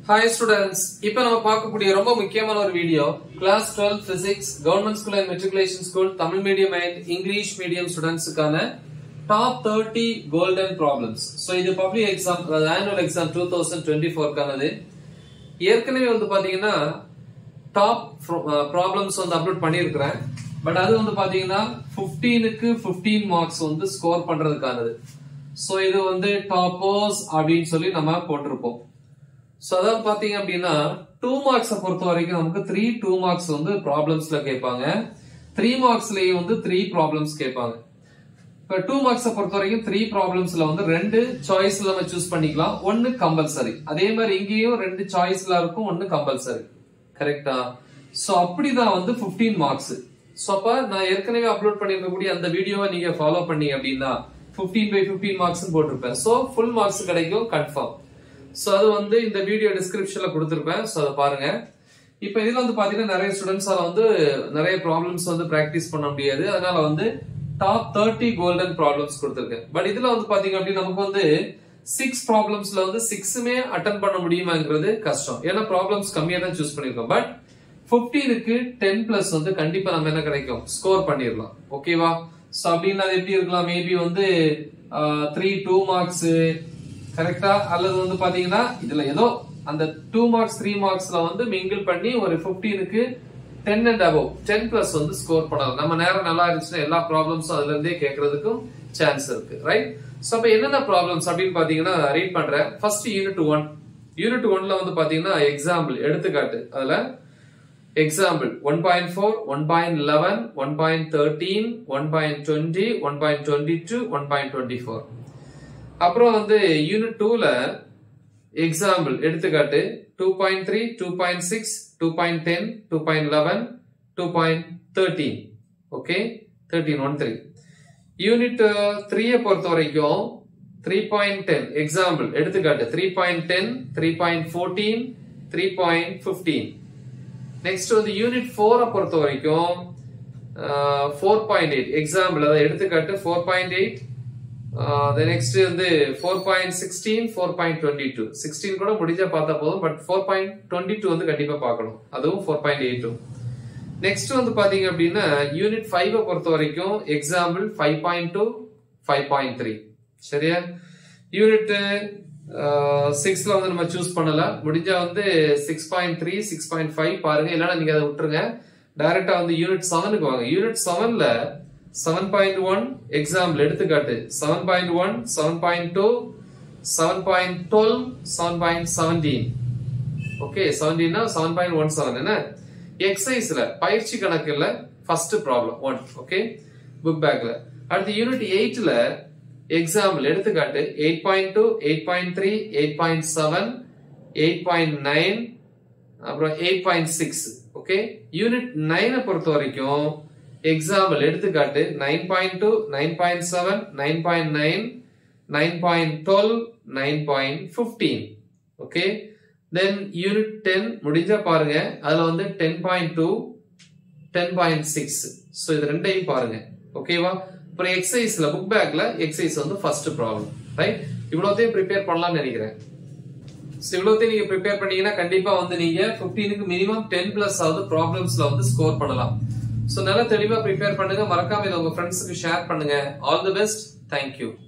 hi students இப்போ நம்ம பார்க்கக்கூடிய ரொம்ப முக்கியமான ஒரு video class 12 physics government school and matriculation school Tamil medium and English medium ஸ்டூடெண்ட்ஸுக்கான top thirty golden problems so இது பப்ளிக் எக்ஸாம் அதாவது annual exam two thousand twenty ஃபோர்க்கானது ஏற்கனவே வந்து பாத்தீங்கன்னா டாப் ப்ராப்ளம்ஸ் வந்து அப்லோட் பண்ணியிருக்கிறேன் பட் அது வந்து பாத்தீங்கன்னா 15க்கு 15 மார்க்ஸ் வந்து ஸ்கோர் பண்றதுக்கானது ஸோ இது வந்து டாப்பர்ஸ் அப்படின்னு சொல்லி நம்ம போட்டிருப்போம் ஸோ அதாவது பாத்தீங்க அப்படின்னா டூ மார்க்ஸை பொறுத்த வரைக்கும் நமக்கு த்ரீ டூ மார்க்ஸ் வந்து ப்ராப்ளம்ஸ்ல கேட்பாங்க த்ரீ மார்க்ஸ்லயும் வந்து த்ரீ ப்ராப்ளம்ஸ் கேட்பாங்க இப்போ டூ மார்க்ஸை பொறுத்த வரைக்கும் த்ரீ ப்ராப்ளம்ஸ்ல வந்து ரெண்டு சாய்ஸ்ல நம்ம சூஸ் பண்ணிக்கலாம் ஒன்னு கம்பல்சரி அதே மாதிரி இங்கேயும் ரெண்டு சாய்ஸ்ல இருக்கும் ஒன்னு கம்பல்சரி கரெக்டா ஸோ அப்படிதான் வந்து 15 மார்க்ஸ் ஸோ அப்ப நான் ஏற்கனவே அப்லோட் பண்ணிருக்கக்கூடிய அந்த வீடியோவை நீங்க ஃபாலோ பண்ணீங்க அப்படின்னா 15 பை 15 மார்க்ஸ் போட்டிருப்பேன் ஸோ ஃபுல் மார்க்ஸ் கிடைக்கும் கன்ஃபார்ம் ஸோ அது வந்து இந்த வீடியோ டிஸ்கிரிப்ஷன்ல கொடுத்துருப்பேன் ஸோ அதை பாருங்க இப்போ இதுல வந்து பாத்தீங்கன்னா நிறைய ஸ்டூடெண்ட்ஸால வந்து நிறைய ப்ராப்ளம்ஸ் வந்து பிராக்டிஸ் பண்ண முடியாது அதனால வந்து டாப் தேர்ட்டி கோல்டன் ப்ராப்ளம்ஸ் கொடுத்துருக்கேன் பட் இதுல வந்து பாத்தீங்க அப்படின்னா நமக்கு வந்து சிக்ஸ் ப்ராப்ளம்ஸ்ல வந்து சிக்ஸுமே அட்டன் பண்ண முடியுமாங்கிறது கஷ்டம் ஏன்னா ப்ராப்ளம்ஸ் கம்மியா தான் சூஸ் பண்ணிருக்கோம் பட் 15க்கு டென் பிளஸ் வந்து கண்டிப்பா நம்ம என்ன கிடைக்கும் ஸ்கோர் பண்ணிடலாம் ஓகேவா ஸோ அப்படின்னா அது எப்படி இருக்கலாம் மேபி வந்து த்ரீ டூ மார்க்ஸ் கரெக்டா அல்லது வந்து பாத்தீங்கன்னா இதுல ஏதோ அந்த டூ மார்க்ஸ் த்ரீ மார்க்ஸ்ல வந்து மிங்கிள் பண்ணி ஒரு 15க்கு ten and above ten plus வந்து ஸ்கோர் பண்ணலாம் நம்ம நேரம் நல்லா இருந்துச்சுன்னா எல்லா ப்ராப்ளம்ஸும் அதுல இருந்தே கேட்கறதுக்கும் சான்ஸ் இருக்கு ரைட் ஸோ அப்ப என்னென்ன ப்ராப்ளம்ஸ் அப்படின்னு பாத்தீங்கன்னா ரீட் பண்றேன் ஃபர்ஸ்ட் யூனிட் ஒன் யூனிட் ஒன்ல வந்து பாத்தீங்கன்னா எக்ஸாம்பிள் எடுத்துக்காட்டு அதுல example one point four one point eleven one point thirteen one point twenty one point twenty two one point twenty four அப்புறம் வந்து யூனிட் டூல எக்ஸாம்பிள் எடுத்துக்காட்டு two point three two point six two point ten two point eleven two point thirteen okay thirteen one three unit த்ரீயை பொறுத்த வரைக்கும் three point ten example எடுத்துக்காட்டு three point ten three point fourteen three point fifteen next வந்து unit ஃபோரை பொறுத்த வரைக்கும் four point eight example அதாவது எடுத்துக்காட்டு ஃபோர் பாயிண்ட் எயிட் நெக்ஸ்ட் வந்து four point sixteen four point twenty two sixteen கூட முடிஞ்சா பார்த்தா போதும் but four point twenty two வந்து கண்டிப்பா பார்க்கணும் அதுவும் four point eight two next வந்து பாத்தீங்க அப்படின்னா யூனிட் ஃபைவ் பொறுத்த வரைக்கும் example five point two five point three சரியா யூனிட் சிக்ஸ்ல வந்து நம்ம சூஸ் பண்ணல முடிஞ்சா வந்து six point three six point five பாருங்க இல்லைன்னா நீங்க அதை விட்டுருங்க டைரக்டா வந்து யூனிட் செவனுக்கு வாங்க யூனிட் செவன்ல செவன் பாயிண்ட் ஒன் எக்ஸாம்பிள் எடுத்துக்காட்டு seven point one seven point two seven point twelve seven point seventeen okay செவன்டீன்னா செவன் பாயிண்ட் ஒன் செவன் என்ன எக்ஸசைஸ்ல பயிற்சி கணக்குல first problem one okay book பேக்ல அடுத்து யூனிட் எயிட்ல எக்ஸாம்பிள் எடுத்துக்காட்டு eight point two eight point three eight point seven eight point nine அப்புறம் eight point six okay unit நைனை பொறுத்த வரைக்கும் எக்ஸாம்பிள் எடுத்துக்காட்டு nine point two nine point seven nine point nine nine point twelve nine point fifteen okay then unit ten முடிஞ்சா பாருங்க அதுல வந்து ten point two ten point six so இது ரெண்டையும் பாருங்க ஓகேவா அப்புறம் எக்ஸசைஸ்ல புக் பேக்ல எக்ஸசைஸ் வந்து ஃபர்ஸ்ட் ப்ராப்ளம் ரைட் இவ்வளோத்தையும் ப்ரிப்பேர் பண்ணலாம்னு நினைக்கிறேன் ஸோ இவ்வளோத்தையும் நீங்க ப்ரிப்பேர் பண்ணீங்கன்னா கண்டிப்பா வந்து நீங்க ஃபிஃப்டீனுக்கு மினிமம் டென் பிளஸ் ஆகுது ப்ராப்ளம்ஸ்ல வந்து ஸ்கோர் பண்ணலாம் ஸோ நல்லா தெளிவா ப்ரிப்பேர் பண்ணுங்க மறக்காம இதை உங்க ஃப்ரெண்ட்ஸுக்கு ஷேர் பண்ணுங்க ஆல் தி பெஸ்ட் தேங்க்யூ